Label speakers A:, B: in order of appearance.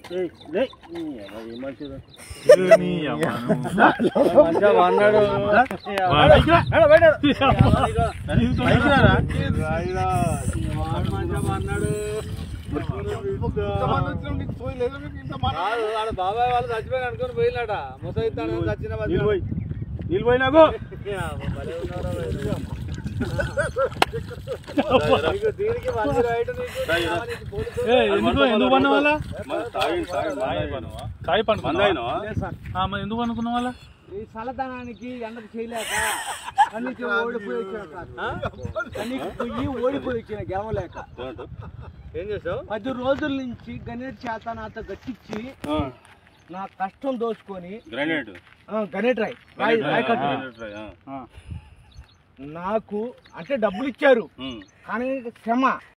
A: అన్నాడు బాబాయ్ వాళ్ళు చచ్చిపోయి అనుకుని పోయినట ముసైతాను చచ్చిన
B: నిలిపోయినాకో
A: దీనికి మంచి రైట్ నీకు
C: ఎందుకు ఎందుకు పన్న వాళ్ళ కాయ పండు
B: మందాయినవా?
C: మరి ఎందుకు అనుకున్న వాళ్ళ
A: ఈ చల్లదనానికి ఎండకు చేయలేక కన్నీకి ఓడిపోయి వచ్చాక కన్నీకి పొయ్యి ఓడిపోయి వచ్చిన గెలవలేక
B: ఏం చేసావు
A: పది రోజుల నుంచి గణేట్ చేత నాతో గట్టించి నా కష్టం దోచుకొని
B: గ్రానైట్
A: ఆ, గణేట్ రాయ్ రాయ్ రాయ్ కట్టు
B: ఆ.
A: నాకు అంటే డబ్బులు ఇచ్చారు
B: ఉమ్.
A: కానీ క్షమ